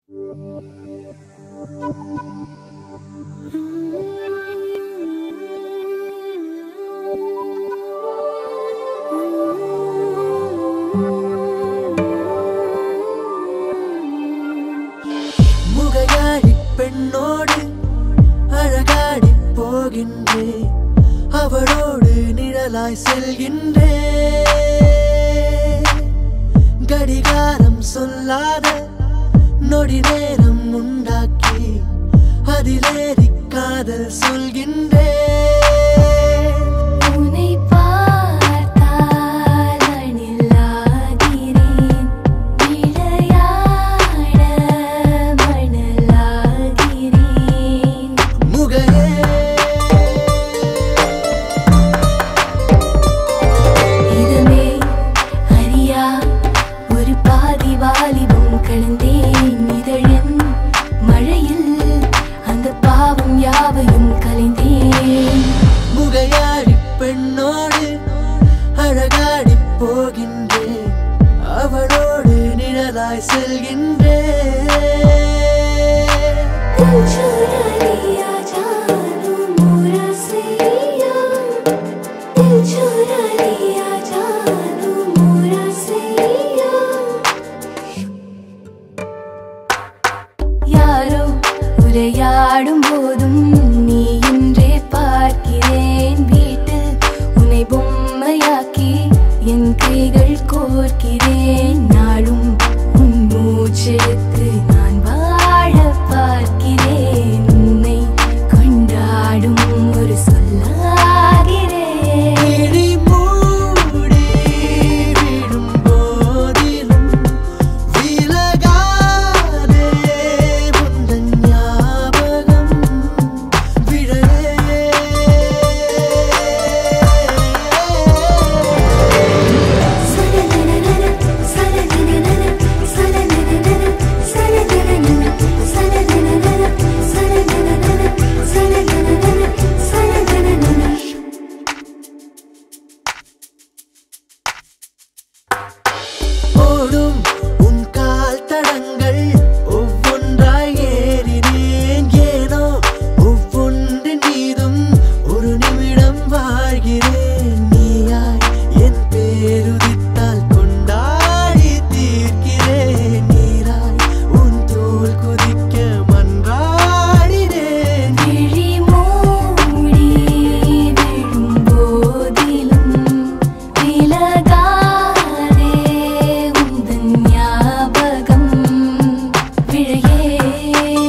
முகையாடி பெண்ணோடு அழகாடி போகின்றேன் அவளோடு நிழலாய் செல்கின்றேன் கடிகாரம் சொல்லாத நொடி நேரம் உண்டாக்கி அதிலேறி காதல் சொல்கின்றேன் உன்னை பார்த்தால் அணிலாகிறேன் விளையாட மணலாகிறேன் முகையே இதமே அறியா ஒரு பாதி வாலிபம் கலந்தேன் இதழன் மழையில் அந்த பாவம் யாவையும் கலைந்தேன் முகையாடி பெண்ணோடு அழகாடி போகின்றேன் அவளோடு நிழலாய் செல்கின்றேன் दिल चुरा लिया जानू मोरा सैया दिल चुरा लिया जानू मोरा सैया யாரோ உரையாடும் போதும் நீ என்றே பார்க்கிறேன் வீட்டில் உன்னை பொம்மையாக்கி என் கைகள் கோர்க்கிறேன் நாளும் உன் மூச்செடுத்து நான் வாழ பார்க்கிறேன் உன்னை கொண்டாடும் ஒரு சொல்லாகிறேன் விழி மூடி விடும் போதிலும் விலகாதே உந்தன் ஞாபகம் விழலே ஓடும் உன் கால் தடங்கள் ஒவ்வொன்றாய் ஏறினேன் ஏனோ ஒவ்வொன்றின் மீதும் ஒரு நிமிடம் வாழ்கிறேன் நீயாய் என் பேருதித்தால் கொண்டாடி தீர்க்கிறேன் நீராய் உன் தோல் குதிக்க மன்றாடினேன் விழி மூடி விழும் போதிலும் விலகாதே உந்தன் ஞாபகம் விழையே